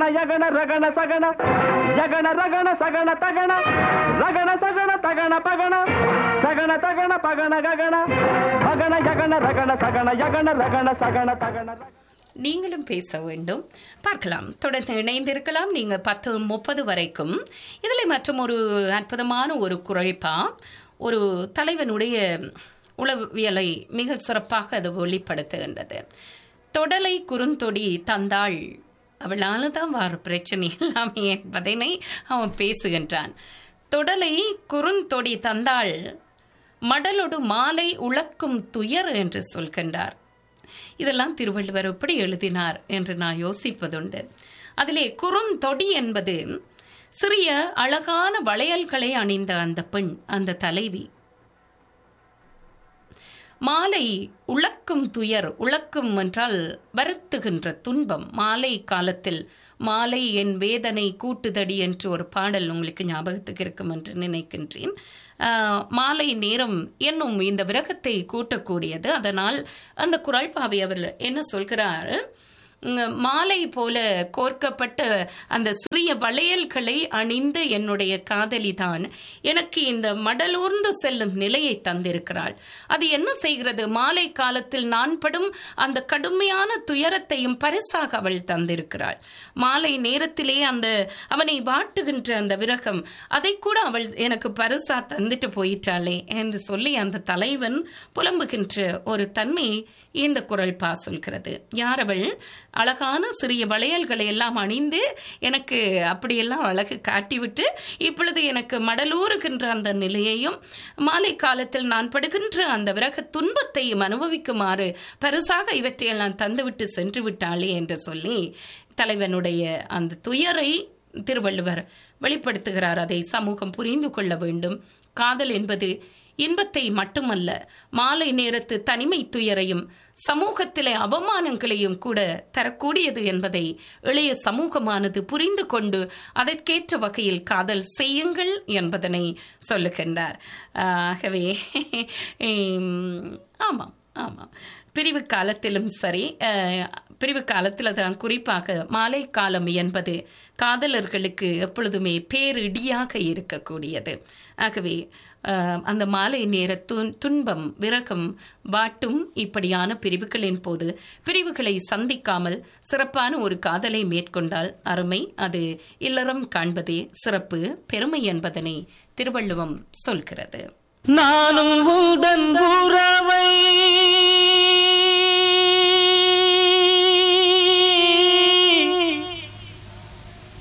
சகன யகன ரகன சகன யகன ரகன சகன தகன ரகன சகன தகன பகன சகன தகன பகன ககன பகன யகன ரகன சகன யகன ரகன சகன தகன நீங்களும் பேச வேண்டும் பார்க்கலாம் தொடர்ந்து இணைந்திருக்கலாம் நீங்க பத்து முப்பது வரைக்கும் இதில் மற்றும் ஒரு அற்புதமான ஒரு குரல்பா ஒரு தலைவனுடைய உளவியலை மிக சிறப்பாக அது வெளிப்படுத்துகின்றது தொடலை குறுந்தொடி தந்தாள் அவளால தான் வர பிரச்சனை எல்லாமே என்பதனை அவன் பேசுகின்றான் தொடலை குறுந்தொடி தந்தாள் மடலொடு மாலை உழக்கும் துயர் என்று சொல்கின்றார் இதெல்லாம் திருவள்ளுவர் எப்படி எழுதினார் என்று நான் யோசிப்பதுண்டு அதிலே குறுந்தொடி என்பது சிறிய அழகான வளையல்களை அணிந்த அந்த பெண் அந்த தலைவி மாலை உழக்கும் துயர் உழக்கும் என்றால் வருத்துகின்ற துன்பம் மாலை காலத்தில் மாலை என் வேதனை கூட்டுதடி என்று ஒரு பாடல் உங்களுக்கு ஞாபகத்துக்கு இருக்கும் என்று நினைக்கின்றேன் ஆஹ், மாலை நேரம் என்னும் இந்த விரகத்தை கூட்டக்கூடியது அதனால் அந்த குரல்பாவை அவர் என்ன சொல்கிறார் உம், மாலை போல கோர்க்கப்பட்ட அந்த சிறிய வளையல்களை அணிந்த என்னுடைய காதலி தான் எனக்கு இந்த மடலூர்ந்து செல்லும் நிலையை தந்திருக்கிறாள் அது என்ன செய்கிறது மாலை காலத்தில் நான் படும் அந்த கடுமையான துயரத்தையும் பரிசாக அவள் தந்திருக்கிறாள் மாலை நேரத்திலே அந்த அவனை வாட்டுகின்ற அந்த விரகம் அதை கூட அவள் எனக்கு பரிசா தந்துட்டு போயிட்டாளே என்று சொல்லி அந்த தலைவன் புலம்புகின்ற ஒரு தன்மை இந்த குரல் பா சொல்கிறது யார் அவள் அழகான சிறிய வளையல்களை எல்லாம் அணிந்து எனக்கு அப்படியெல்லாம் அழகு காட்டிவிட்டு இப்பொழுது எனக்கு மடலூறுகின்ற அந்த நிலையையும் மாலை காலத்தில் நான் படுகின்ற அந்த விரக துன்பத்தையும் அனுபவிக்குமாறு பரிசாக இவற்றையெல்லாம் தந்துவிட்டு சென்று விட்டாளே என்று சொல்லி தலைவனுடைய அந்த துயரை திருவள்ளுவர் வெளிப்படுத்துகிறார் அதை சமூகம் புரிந்து கொள்ள வேண்டும் காதல் என்பது இன்பத்தை மட்டுமல்ல மாலை நேரத்து தனிமை துயரையும் சமூகத்திலே அவமானங்களையும் கூட தரக்கூடியது என்பதை இளைய சமூகமானது புரிந்து கொண்டு அதற்கேற்ற வகையில் காதல் செய்யுங்கள் என்பதனை சொல்லுகின்றார் ஆகவே உம், ஆமாம் ஆமாம் பிரிவு காலத்திலும் சரி அஹ், பிரிவு காலத்தில் தான் குறிப்பாக மாலை காலம் என்பது காதலர்களுக்கு எப்பொழுதுமே பேரிடியாக இருக்கக்கூடியது ஆகவே அஹ், அந்த மாலை நேர துன் துன்பம் விரகம் வாட்டும் இப்படியான பிரிவுகளின் போது பிரிவுகளை சந்திக்காமல் சிறப்பான ஒரு காதலை மேற்கொண்டால் அருமை அது இல்லறம் காண்பதே சிறப்பு பெருமை என்பதனை திருவள்ளுவம் சொல்கிறது நானும் உந்தன் உறவை